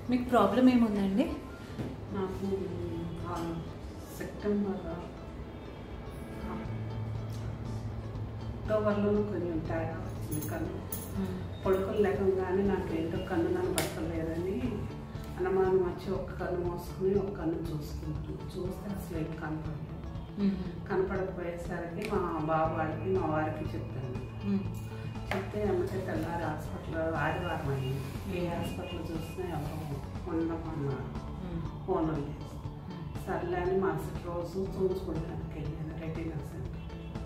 మీకు ప్రాబ్లం ఏముందండి నాకు ఆ సెప్టెంబర్ అక్టోబర్లో కొంచెం తేడా వచ్చింది కన్ను పడుకులు లేకంగానే నాకు ఏంటో కన్ను కనపడతలేదని అనుమానం వచ్చి ఒక కన్ను మోసుకుని ఒక కన్ను చూసుకుంటాను చూస్తే అసలు ఏం కనపడలేదు కనపడకపోయేసరికి మా బాబు వాడికి మా వారికి చెప్పాను చెప్తే ఎమ్మటే తెల్లారి హాస్పిటల్ ఆదివారం అయ్యింది ఏ హాస్పిటల్ చూసినా ఎవరు ఉండమన్నారు ఫోన్ లేదు సర్లే అని మరుసటి రోజు చూసుకోవడానికి వెళ్ళాను రెటీనా సెంటర్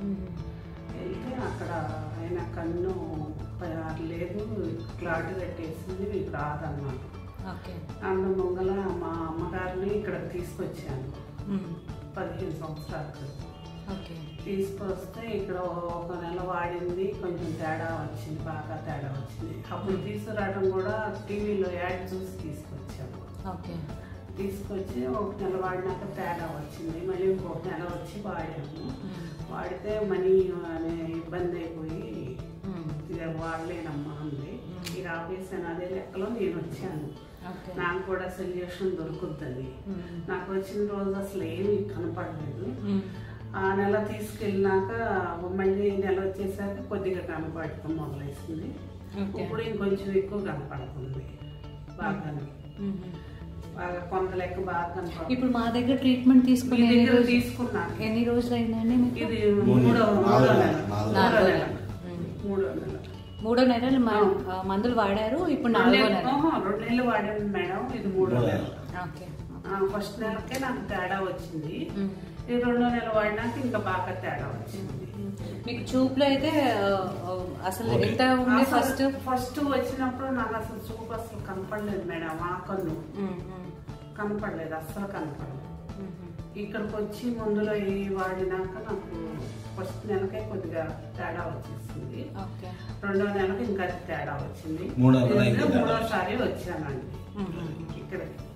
వెళ్తే అక్కడ ఆయన కన్ను ప- లేదు క్లాట్ కట్టేసింది మీకు రాదన్నమాట ఓకే అందు ముంగల మా అమ్మగారిని ఇక్కడ తీసుకొచ్చాను పదిహేను సంవత్సరాల క్రితం ఓకే తీసుకొస్తే ఇక్కడ ఒక నెల వాడింది కొంచెం తేడా వచ్చింది బాగా తేడా వచ్చింది అప్పుడు తీసుకురావడం కూడా టీవీలో యాడ్ చూసి తీసుకొచ్చాము ఓకే తీసుకొచ్చి ఒక నెల వాడినాక తేడా వచ్చింది మళ్ళీ ఇంకొక నెల వచ్చి వాడాము వాడితే మనీ అనే ఇబ్బంది అయిపోయి ఇక వాడలేనమ్మా అంది ఇక ఆపేసాను అదే లెక్కలో నేను వచ్చాను ఓకే నాకు కూడా సొల్యూషన్ దొరుకుద్దని నాకు వచ్చిన రోజు అసలు ఏమీ కనపడలేదు ఆ నెల తీసుకెళ్ళినాక మళ్ళీ నెల వచ్చేసరికి కొద్దిగా కనపడటం మొదలైసింది ఓకే ఇప్పుడు ఇంకొంచెం ఎక్కువ కనపడుతుంది బాగానే బాగా కొంత లెక్క బాగా కనపడుతుంది ఇప్పుడు మా దగ్గర ట్రీట్మెంట్ తీసుకుని మీ ఎన్ని దగ్గర రోజులు తీసుకున్నాను ఎన్ని రోజులు అయిందండి మీకు ఇది మూడు మూడో నెలలు. మూడో నాలుగో నెల నెల. మూడో నెల ఉమ్. మూడో నెల మూడో నెలలు మ- ఆ, మందులు వాడారు ఇప్పుడు నాలుగో నెల ఆహా, రెండు నెలలు వాడాను మేడం ఇది మూడో మూడో నెల నెల. ఓకే ఆ, ఫస్ట్ నెలకే నాకు తేడా వచ్చింది ఉమ్. ఈ రెండో నెల వాడినాక ఇంకా బాగా తేడా వచ్చింది మీకు చూపులో అయితే ఆ, ఆ, అసలు ఓకే. ఎంత ఉంది ఫస్ట్ అసలు ఫస్ట్ వచ్చినప్పుడు నాకు అసలు చూపు అసలు కనపడలేదు మేడం ఆ కన్ను కనపడలేదు అస్సలు కనపడలేదు ఇక్కడికి వచ్చి మందులో ఈ వాడినాక నాకు ఫస్ట్ నెలకే కొద్దిగా తేడా వచ్చేసింది ఓకే రెండో నెలకు ఇంకా తేడా వచ్చింది మూడో నెల ఇది ఇంకా తేడా మూడోసారి వచ్చానండి ఇక్కడ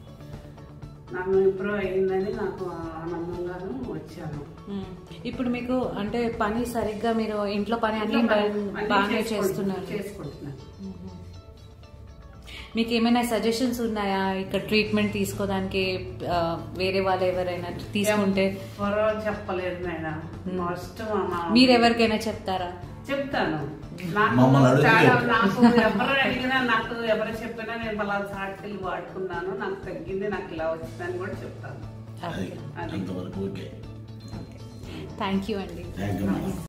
నాకు ఇంప్రూవ్ అయ్యిందని నాకు ఆనందంగాను వచ్చాను ఉమ్. ఇప్పుడు మీకు అంటే పని సరిగ్గా మీరు ఇంట్లో పని అన్ని అన్నీ బాగానే చేసుకుంటున్నాను, చేస్తున్నారు చేసుకుంటున్నాను మీకు ఏమైనా సజెషన్స్ ఉన్నాయా ఇక్కడ ట్రీట్మెంట్ తీసుకోవడానికి ఆ, వేరే వాళ్ళు ఎవరైనా తీసుకుంటే ఎవరో చెప్పలేదు మేడం ఫస్ట్ మా మీరు ఎవరికైనా చెప్తారా చెప్తాను నాకు మమ్మల్ని అడిగితే చాలా చెప్పు. నాకు ఎవరు అడిగినా నాకు ఎవరు చెప్పినా నేను మళ్ళా సాటికెళ్ళి వాడుకున్నాను నాకు తగ్గింది నాకు ఇలా వచ్చిందని కూడా చెప్తాను అది ఓకే అది. అంతవరకు ఓకే థ్యాంక్ యూ అండి థ్యాంక్ యూ మేడం